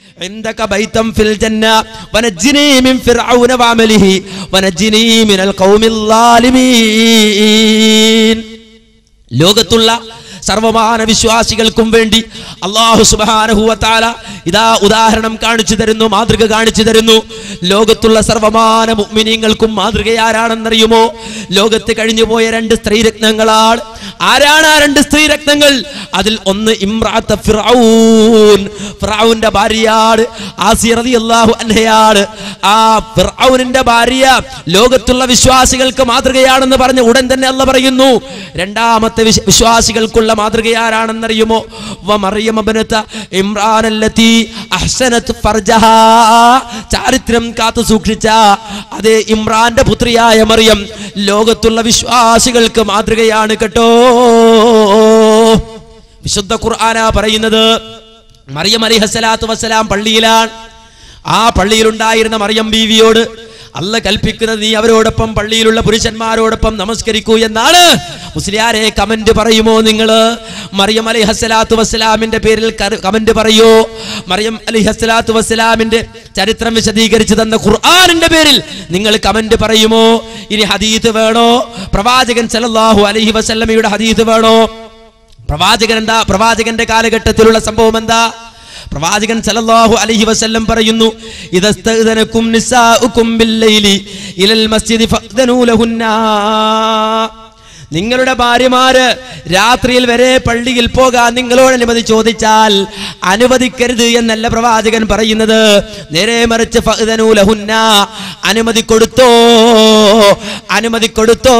عندك بيتا في الجنة ونجني من فرعون وعمله ونجني من القوم الظالمين ലോകത്തുള്ള സർവമാന വിശ്വാസികൾക്കും വേണ്ടി അള്ളാഹു സുബാനഹുവത്താല ഇതാ ഉദാഹരണം കാണിച്ചു തരുന്നു മാതൃക കാണിച്ചു തരുന്നു ലോകത്തുള്ള സർവമാന മുഗ്മിനീങ്ങൾക്കും മാതൃകയാരാണെന്നറിയുമോ ലോകത്ത് കഴിഞ്ഞുപോയ രണ്ട് സ്ത്രീരത്നങ്ങളാണ് ആരാണ് ആ രണ്ട് സ്ത്രീരത്നങ്ങൾ അതിൽ ഒന്ന് ഇമ്രാത്ത ഫിറൌൻ ഫിറൌന്റെ ഭാര്യയാണ് ആസിയ റളിയല്ലാഹു അൻഹയാണ് ആ ഫിറൌനിന്റെ ഭാര്യ ലോകത്തുള്ള വിശ്വാസികൾക്ക് മാതൃകയാണെന്ന് പറഞ്ഞ് ഉടൻ തന്നെ അല്ല പറയുന്നു രണ്ടാമത്തെ വിശ്വ- വിശ്വാസികൾക്കുള്ള മാതൃകയാരാണെന്നറിയുമോ വമറിയം അബ്നത ഇമ്രാൻ അല്ലത്തി അഹ്സനത് ഫർജഹാ ചാരിത്രം കാത്തു സൂക്ഷിച്ച അതേ ഇമ്രാന്റെ പുത്രിയായ മറിയം ലോകത്തുള്ള വിശ്വാസികൾക്ക് മാതൃകയാണ് കേട്ടോ വിശുദ്ധ ഖുർആന പറയുന്നത് മറിയം അലിഹസലാത്തു വസ്സലാം പള്ളിയിലാണ് ആ പള്ളിയിലുണ്ടായിരുന്ന മറിയം ബീവിയോട് അല്ല കൽപ്പിക്കുന്നത് നീ അവരോടൊപ്പം പള്ളിയിലുള്ള പുരുഷന്മാരോടൊപ്പം നമസ്കരിക്കൂ എന്നാണ് മുസ്ലിയാരെ കമന്റ് പറയുമോ നിങ്ങൾ മറിയം അലി ഹസ്സലാത്തു വസ്സലാമിന്റെ പേരിൽ കമന്റ് പറയോ മറിയം അലി ഹസ്സലാത്തു വസ്സലാമിന്റെ ചരിത്രം വിശദീകരിച്ചു തന്ന ഖുർആാനിന്റെ പേരിൽ നിങ്ങൾ കമന്റ് പറയുമോ ഇനി ഹദീത്ത് വേണോ പ്രവാചകൻ സല്ലല്ലാഹു അലൈഹി വസല്ലമയുടെ ഹദീത്ത് വേണോ പ്രവാചകൻ എന്താ പ്രവാചകന്റെ കാലഘട്ടത്തിലുള്ള സംഭവം എന്താ പ്രവാചകൻ സല്ലല്ലാഹു അലൈഹി വസല്ലം പറയുന്നു ഇദസ്തഅദനകും നിസാഉകും ബില്ലൈലി ഇലൽ മസ്ജിദി ഫഅദനൂ ലഹുന്നാ നിങ്ങളുടെ ഭാര്യമാര് രാത്രിയിൽ വരെ പള്ളിയിൽ പോകാൻ നിങ്ങളോട് അനുമതി ചോദിച്ചാൽ അനുവദിക്കരുത് എന്നല്ല പ്രവാചകൻ പറയുന്നത് നേരെ മറിച്ച് ഫഅദനൂ ലഹുന്ന അനുമതി കൊടുത്തോ അനുമതി കൊടുത്തോ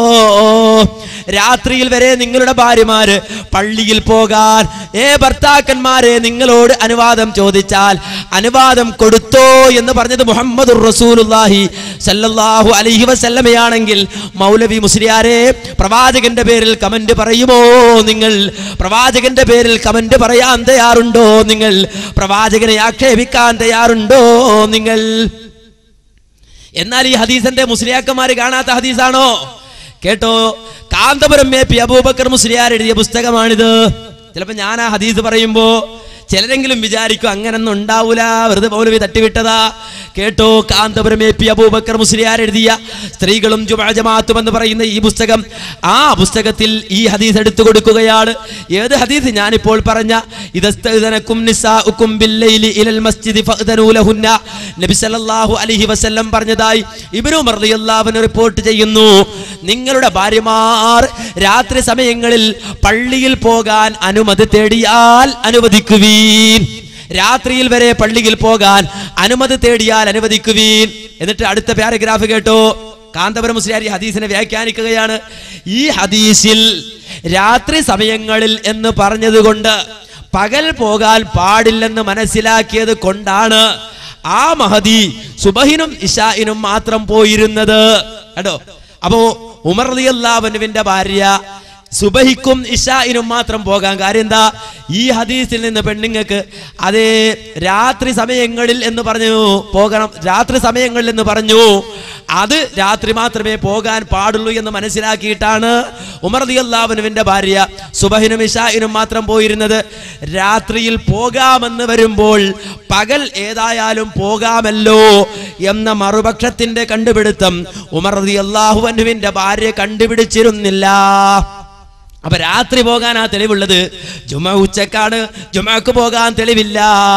രാത്രിയിൽ വരെ നിങ്ങളുടെ ഭാര്യമാര് പള്ളിയിൽ പോകാൻ ഏ ഭർത്താക്കന്മാരെ നിങ്ങളോട് അനുവാദം ചോദിച്ചാൽ അനുവാദം കൊടുത്തോ എന്ന് പറഞ്ഞത് മുഹമ്മദ് റസൂലുള്ളാഹി സല്ലല്ലാഹു അലൈഹി വസല്ലമയാണെങ്കിൽ മൗലവി മുസ്ലിയാരെ പ്രവാചകന്റെ പേരിൽ കമന്റ് പറയുമോ നിങ്ങൾ പ്രവാചകന്റെ പേരിൽ കമന്റ് പറയാൻ തയ്യാറുണ്ടോ നിങ്ങൾ പ്രവാചകനെ ആക്ഷേപിക്കാൻ തയ്യാറുണ്ടോ നിങ്ങൾ എന്നാൽ ഈ ഹദീസിന്റെ മുസ്ലിയാക്കന്മാര് കാണാത്ത ഹദീസാണോ കേട്ടോ കാന്തപുരം മേ പി അബൂബക്കർ മുസ്ലിയാർ എഴുതിയ പുസ്തകമാണിത് ചിലപ്പോ ഞാൻ ആ ഹദീസ് പറയുമ്പോ ചിലരെങ്കിലും വിചാരിക്കും അങ്ങനൊന്നും ഉണ്ടാവൂല വെറുതെ മൗലവി തട്ടിവിട്ടതാ കേട്ടോ കാന്തപുരം എ പി അബൂബക്കർ മുസ്ലിയാർ എഴുതിയ സ്ത്രീകളും ജുമാ ജമാഅത്തും എന്ന് പറയുന്ന ഈ പുസ്തകം ആ പുസ്തകത്തിൽ ഈ ഹദീസ് എടുത്തു കൊടുക്കുകയാണ് ഏത് ഹദീസ് ഞാനിപ്പോൾ പറഞ്ഞ ഇദസ്തഅദനകും നിസാഉകും ബില്ലൈലി ഇലൽ മസ്ജിദി ഫഅദനൂ ലഹുന്ന നബി സല്ലല്ലാഹു അലൈഹി വസല്ലം പറഞ്ഞതായി ഇബ്നു ഉമർ റളിയല്ലാഹു അൻഹു റിപ്പോർട്ട് ചെയ്യുന്നു നിങ്ങളുടെ ഭാര്യമാർ രാത്രി സമയങ്ങളിൽ പള്ളിയിൽ പോകാൻ അനുമതി തേടിയാൽ അനുവദിക്കുവീൻ രാത്രിയിൽ വരെ പള്ളിയിൽ പോകാൻ അനുമതി തേടിയാൽ അനുവദിക്കുവീൻ എന്നിട്ട് അടുത്ത പാരഗ്രാഫ് കേട്ടോ കാന്തപുരം മുസ്ലിയാർ ഈ ഹദീസിനെ വ്യാഖ്യാനിക്കുകയാണ് ഈ ഹദീസിൽ രാത്രി സമയങ്ങളിൽ എന്ന് പറഞ്ഞതുകൊണ്ട് പകൽ പോകാൻ പാടില്ലെന്ന് മനസ്സിലാക്കിയത് കൊണ്ടാണ് ആ മഹദി സുബഹിനും ഇഷായിനും മാത്രം പോയിരുന്നത് കേട്ടോ അപ്പോ ഉമർ അലിയല്ലാവനുവിന്റെ ഭാര്യ സുബഹിക്കും ഇഷായിനും മാത്രം പോകാൻ കാര്യം എന്താ ഈ ഹദീസിൽ നിന്ന് പെണ്ണുങ്ങൾക്ക് അതേ രാത്രി സമയങ്ങളിൽ എന്ന് പറഞ്ഞു പോകണം രാത്രി സമയങ്ങളിൽ എന്ന് പറഞ്ഞു അത് രാത്രി മാത്രമേ പോകാൻ പാടുള്ളൂ എന്ന് മനസ്സിലാക്കിയിട്ടാണ് ഉമർ അലിയല്ലാവനുവിന്റെ ഭാര്യ സുബഹിനും ഇഷായിനും മാത്രം പോയിരുന്നത് രാത്രിയിൽ പോകാമെന്ന് വരുമ്പോൾ പകൽ ഏതായാലും പോകാമല്ലോ എന്ന മറുപക്ഷത്തിന്റെ കണ്ടുപിടുത്തം ഉമർ റളിയല്ലാഹു അൻഹുവിന്റെ ഭാര്യ കണ്ടുപിടിച്ചിരുന്നില്ല അപ്പൊ രാത്രി പോകാൻ ആ തെളിവുള്ളത് ജുമ ഉച്ചക്കാണ് ജുമക്ക് പോകാൻ തെളിവില്ല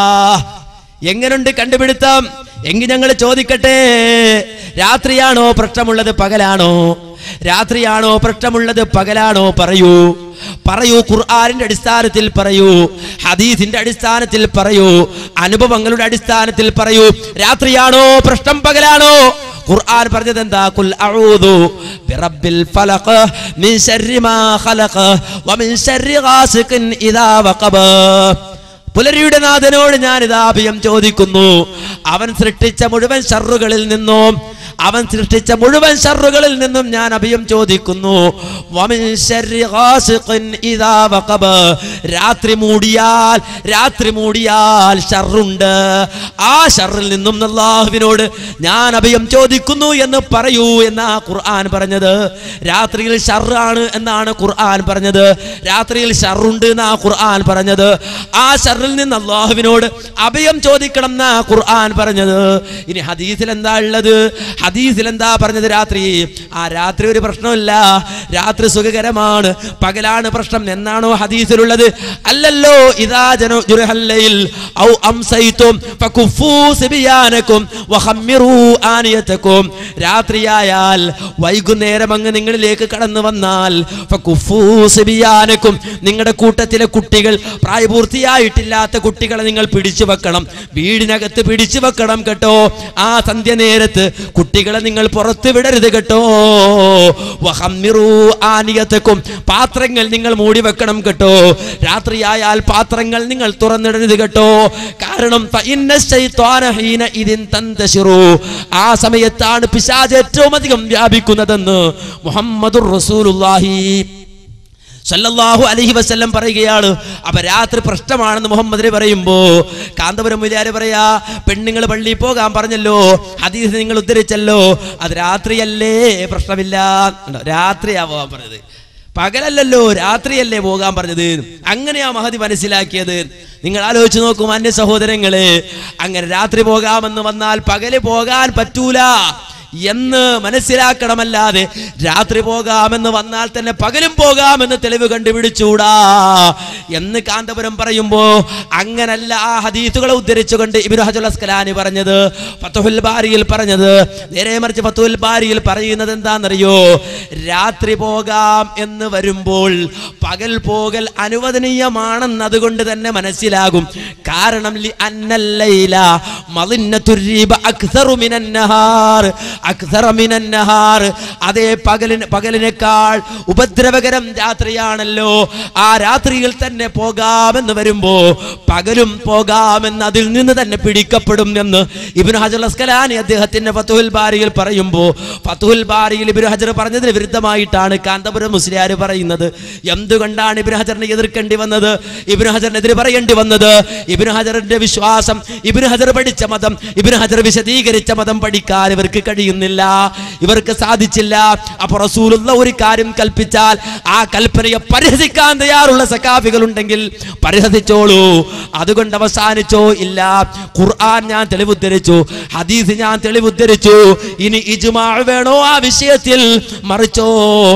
എങ്ങനുണ്ട് കണ്ടുപിടുത്തം എങ്കിൽ ഞങ്ങൾ ചോദിക്കട്ടെ രാത്രിയാണോ പ്രശ്നമുള്ളത് പകലാണോ രാത്രിയാണോ പ്രശ്നമുള്ളത് പകലാണോ പറയൂ പറയൂ ഖുർആാനിന്റെ അടിസ്ഥാനത്തിൽ പറയൂ ഹദീസിന്റെ അടിസ്ഥാനത്തിൽ പറയൂ അനുഭവങ്ങളുടെ അടിസ്ഥാനത്തിൽ പറയൂ രാത്രിയാണോ പ്രശ്നം പകലാണോ ഖുർആൻ പറഞ്ഞത് എന്താ കുൽ അഊദു ബിറബ്ബിൽ ഫലഖ് മിൻ ശർരി മാ ഖലഖ് വമിൻ ശർരി ഗാസിഖിൻ ഇദാ വഖബ പുലരിയുടെ നാഥനോട് ഞാൻ ഇതാ അഭയം ചോദിക്കുന്നു അവൻ സൃഷ്ടിച്ച മുഴുവൻ ഷറുകളിൽ നിന്നും അവൻ സൃഷ്ടിച്ച മുഴുവൻ ഷർറുകളിൽ നിന്നും ഞാൻ അഭയം ചോദിക്കുന്നു വമിൻ ശർരി ഗാസിഖിൻ ഇദാ വഖബ. രാത്രി മൂടിയാൽ രാത്രി മൂടിയാൽ ഷർറുണ്ട് ആ ഷർറിൽ നിന്നും അള്ളാഹുവിനോട് ഞാൻ അഭയം ചോദിക്കുന്നു എന്ന് പറയൂ എന്നാ ഖുർആൻ പറഞ്ഞത് രാത്രിയിൽ ഷർറാണ് എന്നാണ് ഖുർആൻ പറഞ്ഞത് രാത്രിയിൽ ഷർറുണ്ട് എന്നാ ഖുർആൻ പറഞ്ഞത് ആ ഷർറിൽ നിന്ന് അള്ളാഹുവിനോട് അഭയം ചോദിക്കണം എന്നാ ഖുർആൻ പറഞ്ഞത് ഇനി ഹദീസിൽ എന്താ ഉള്ളത് ഹദീസിൽ എന്താ പറഞ്ഞത് രാത്രി ആ രാത്രി ഒരു പ്രശ്നമില്ല രാത്രി സുഖകരമാണ് പകലാണ് പ്രശ്നം എന്നാണോ ഹദീസിലുള്ളത് അല്ലല്ലോ ഇതാ ജനോ ജുർഹല്ലയിൽ ഔ അംസൈതും ഫകുഫൂ സിബിയാനക്കും വഖമ്മിറൂ ആനിയതക്കും രാത്രിയായാൽ വൈകുന്നേരം അങ്ങ് നിങ്ങളിലേക്ക് കടന്നു വന്നാൽ ഫകുഫൂ സിബിയാനക്കും നിങ്ങളുടെ കൂട്ടത്തിലെ കുട്ടികൾ പ്രായപൂർത്തിയായിട്ടില്ലാത്ത കുട്ടികളെ നിങ്ങൾ പിടിച്ചു വെക്കണം വീടിനകത്ത് പിടിച്ചു വെക്കണം കേട്ടോ ആ സന്ധ്യ നേരത്ത് കുട്ടികളെ നിങ്ങൾ പുറത്ത് വിടരുത് കേട്ടോ വഹമ്മിറൂ ആനിയത്തക്കും പാത്രങ്ങൾ നിങ്ങൾ മൂടി വെക്കണം കേട്ടോ രാത്രിയായാൽ പാത്രങ്ങൾ നിങ്ങൾ തുറന്നിടരുത് കേട്ടോ കാരണം ഫഇന്ന ശൈത്വാന ഹീന ഇതിൻ തന്തശിറു. ആ സമയത്താണ് പിശാജ് ഏറ്റവും അധികം വ്യാപിക്കുന്നതെന്ന് മുഹമ്മദുർ റസൂലുള്ളാഹി സല്ലല്ലാഹു അലൈഹി വസല്ലം പറയുകയാണ് അപ്പൊ രാത്രി പ്രശ്നമാണെന്ന് മുഹമ്മദിനെ പറയുമ്പോ കാന്തപുരം മുലിയാര് പറയാ പെണ്ണുങ്ങൾ പള്ളിയിൽ പോകാൻ പറഞ്ഞല്ലോ ഹദീസ് നിങ്ങൾ ഉദ്ധരിച്ചല്ലോ അത് രാത്രിയല്ലേ പ്രശ്നമില്ല ഉണ്ടോ? രാത്രിയാ പോകാൻ പറഞ്ഞത് പകലല്ലല്ലോ രാത്രിയല്ലേ പോകാൻ പറഞ്ഞത് അങ്ങനെയാ മഹതി മനസ്സിലാക്കിയത് നിങ്ങൾ ആലോചിച്ച് നോക്കും അന്യ സഹോദരങ്ങളെ അങ്ങനെ രാത്രി പോകാമെന്ന് വന്നാൽ പകല് പോകാൻ പറ്റൂല എന്ന് മനസ്സിലാക്കണമല്ലാതെ രാത്രി പോകാമെന്ന് വന്നാൽ തന്നെ പകലും പോകാമെന്ന് തെളിവ് കണ്ടുപിടിച്ചൂടാ എന്ന് കാന്തപുരം പറയുമ്പോ അങ്ങനല്ല ആ ഹദീസുകളെ ഉദ്ധരിച്ചുകൊണ്ട് ഇബ്നു ഹജുൽ അസ്കലാനി പറഞ്ഞത് ഫത്തുഹുൽ ബാരിയിൽ പറഞ്ഞത് നേരെ മറിച്ച് ഫത്തുഹുൽ ബാരിയിൽ പറയുന്നത് എന്താണെന്നറിയോ രാത്രി പോകാം എന്ന് വരുമ്പോൾ പകൽ പോകൽ അനുവദനീയമാണെന്ന് അതുകൊണ്ട് തന്നെ മനസ്സിലാകും കാരണം ലി അന്നല്ലൈല മളിന്നത്തുർ റീബ അക്സറു മിനൻ നഹാർ അക്സറ മിനൻ നഹാർ അതേ പകലിന് പകലിനേക്കാൾ ഉപദ്രവകരം രാത്രിയാണല്ലോ ആ രാത്രിയിൽ തന്നെ പോകാമെന്ന് വരുമ്പോ പകലും പോകാമെന്ന് അതിൽ നിന്ന് തന്നെ പിടിക്കപ്പെടും എന്ന് ഇബ്നു ഹജർ അസ്കലാനി അദ്ദേഹത്തിന്റെ ഫത്തുഹുൽ ബാരിയിൽ പറയുമ്പോൾ ഫത്തുഹുൽ ബാരിയിൽ ഇബ്നു ഹജർ പറഞ്ഞതിന് വിരുദ്ധമായിട്ടാണ് കാന്തപുരം മുസ്ലിയാർ പറയുന്നത് എന്തുകൊണ്ടാണ് ഇബ്നു ഹജറിനെ എതിർക്കേണ്ടി വന്നത് ഇബ്നു ഹജറിനെതിരെ പറയേണ്ടി വന്നത് ഇബ്നു ഹജറിന്റെ വിശ്വാസം ഇബ്നു ഹജർ പഠിച്ച മതം ഇബ്നു ഹജർ വിശദീകരിച്ച മതം പഠിക്കാൻ ഇവർക്ക് കഴിയുന്നില്ല ഇവർക്ക് സാധിച്ചില്ല അപ്പൊ റസൂലുള്ള ഒരു കാര്യം കൽപ്പിച്ചാൽ ആ കൽപ്പനയെ പരിഹസിക്കാൻ തയ്യാറുള്ള സക്കാഫികൾ ഉണ്ടെങ്കിൽ പരിഹസിച്ചോളൂ അതുകൊണ്ട് അവസാനിച്ചോ ഇല്ല ഖുർആൻ ഞാൻ തെളിവുദ്ധരിച്ചു ഹദീസ് ഞാൻ തെളിവുദ്ധരിച്ചു ഇനി ഇജ്മാ വേണോ ആ വിഷയത്തിൽ മറിച്ചോ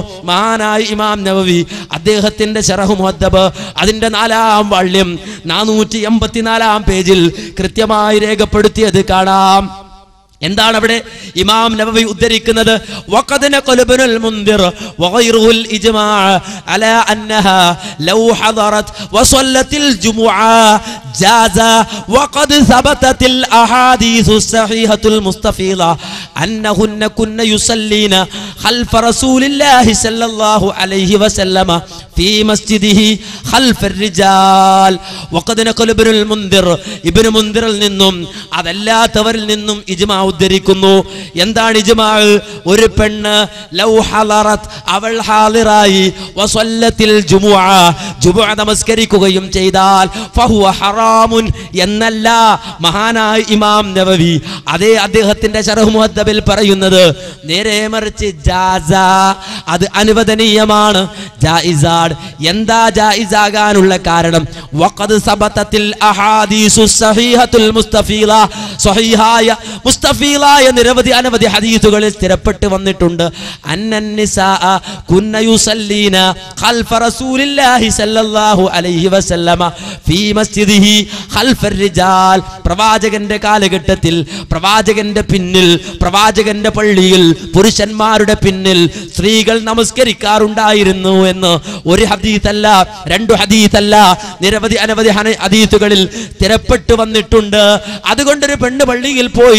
മഹാനായ ഇമാം നവവി അദ്ദേഹത്തിന്റെ ശറഹു മുഹദ്ദബ് അതിന്റെ നാലാം വാള്യം നാനൂറ്റി എൺപത്തിനാലാം പേജിൽ കൃത്യമായി രേഖപ്പെടുത്തിയത് കാണാം എന്താണ് അവിടെ ഇമാം നബവി ഉദ്ധരിക്കുന്നത് وقد نقل ابن المنذر وغيره الإجماع على أنها لو حضرت وصلت الجمعة جاز وقد ثبتت الأحاديث الصحيحة المستفيضة أنهن كن يصلين خلف رسول الله صلى الله عليه وسلم في مسجده خلف الرجال وقد نقل ابن المنذر ابن منذر നിന്നും അതല്ലാത്തവരിൽ നിന്നും ഇജ്മാ ഉദ്ധരിക്കുന്നു എന്താണ് ഇജ്മാ ഒരു പെണ്ണ് ലൗ ഹലറത്ത് അവൾ ഹാലിറായി വസല്ലത്തിൽ ജുമുഅ ജുമുഅ നമസ്കരിക്കുകയും ചെയ്താൽ ഫഹുവ ഹറാമുൻ എന്നല്ല മഹാനായ ഇമാം നവവി അതേ അദ്ദേഹത്തിന്റെ ശറഹ് മുഹദ്ദബിൽ പറയുന്നത് നേരെ മറിച്ച് ജാസ അത് അനുവദനീയമാണ് ജായിസാഡ് എന്താ ജായിസാകാനുള്ള കാരണം വഖദ് സബതത്തിൽ അഹാദീസു സഹീഹത്തുൽ മുസ്തഫീല സ്വഹീഹായ മുസ്തഫീലായ നിരവധി അനവധി ഹദീസുകളിൽ സ്ഥിരപ്പെട്ട് വന്നിട്ടുണ്ട് അന്നൻ നിസാ കുന്ന യുസല്ലീന ഖൽഫ റസൂലില്ലാഹി സല്ലല്ലാഹു അലൈഹി വസല്ലമ ഫീ മസ്ജിദിഹി ഖൽഫ റിജാൽ പ്രവാചകന്റെ കാലഘട്ടത്തിൽ പ്രവാചകന്റെ പിന്നിൽ പ്രവാചകന്റെ പള്ളിയിൽ പുരുഷന്മാരുടെ പിന്നിൽ സ്ത്രീകൾ നമസ്കരിക്കാറുണ്ടായിരുന്നു എന്ന് ഒരു ഹദീസല്ല രണ്ടു ഹദീസല്ല നിരവധി അനവധി ഹന- ഹദീസുകളിൽ സ്ഥിരപ്പെട്ടു വന്നിട്ടുണ്ട് അതുകൊണ്ടൊരു പെണ്ണ് പള്ളിയിൽ പോയി ജുമാ നമസ്കരിക്കും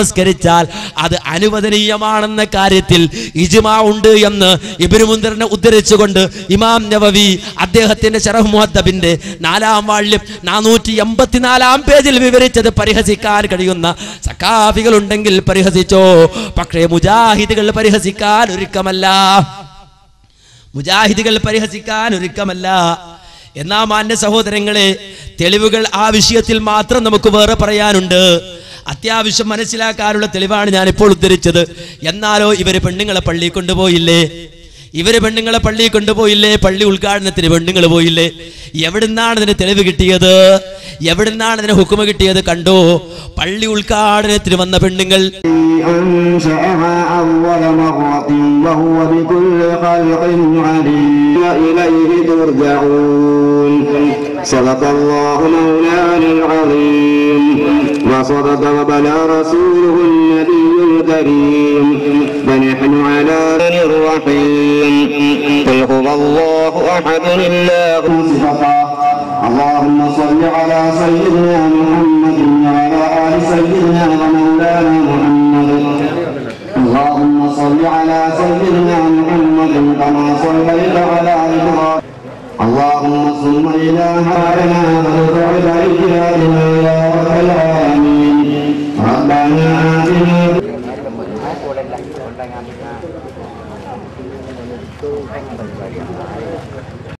നമസ്കരിച്ചാൽ അത് അനുവദനീയമാണെന്ന കാര്യത്തിൽ ഇജ്മാ ഉണ്ട് എന്ന് ഇബ്നു മുന്തിറിനെ ഉദ്ധരിച്ചുകൊണ്ട് ഇമാം നവവി അദ്ദേഹത്തിന്റെ ശറഹ് മുഹദ്ദബിന്റെ നാലാം വാള്യം നാനൂറ്റി എൺപത്തിനാലാം പേജിൽ വിവരിച്ചത് പരിഹസിക്കാൻ കഴിയുന്ന സക്കാഫികൾ ഉണ്ടെങ്കിൽ പരിഹസിച്ചോ പക്ഷേ മുജാഹിദുകൾ പരിഹസിക്കാൻ ഒരുക്കമല്ല മുജാഹിദുകൾ പരിഹസിക്കാൻ ഒരുക്കമല്ല എന്നാ മാന്യ സഹോദരങ്ങളെ തെളിവുകൾ ആ വിഷയത്തിൽ മാത്രം നമുക്ക് വേറെ പറയാനുണ്ട് അത്യാവശ്യം മനസ്സിലാക്കാനുള്ള തെളിവാണ് ഞാൻ ഇപ്പോൾ ഉദ്ധരിച്ചത് എന്നാലോ ഇവര് പെണ്ണുങ്ങളെ പള്ളി കൊണ്ടുപോയില്ലേ ഇവര് പെണ്ണുങ്ങളെ പള്ളി കൊണ്ടുപോയില്ലേ പള്ളി ഉദ്ഘാടനത്തിന് പെണ്ണുങ്ങൾ പോയില്ലേ എവിടുന്നാണ് ഇതിന് തെളിവ് കിട്ടിയത് എവിടുന്നാണ് ഇതിന് ഹുക്കുമ കിട്ടിയത് കണ്ടോ പള്ളി ഉദ്ഘാടനത്തിന് വന്ന പെണ്ണുങ്ങൾ أنشأها أول مرة وهو بكل خلق عليم إليه ترجعون صدق الله مولانا العظيم وصدق وبلى رسوله النبي الكريم ونحن على من الرحيم قل هو الله أحد الله اللهم صل على سيدنا محمد وعلى آل سيدنا ومولانا محمد اللهم صل على سيدنا محمد كما صليت على إبراهيم اللهم ثم إلى هذا وارفع إلى يا رب العالمين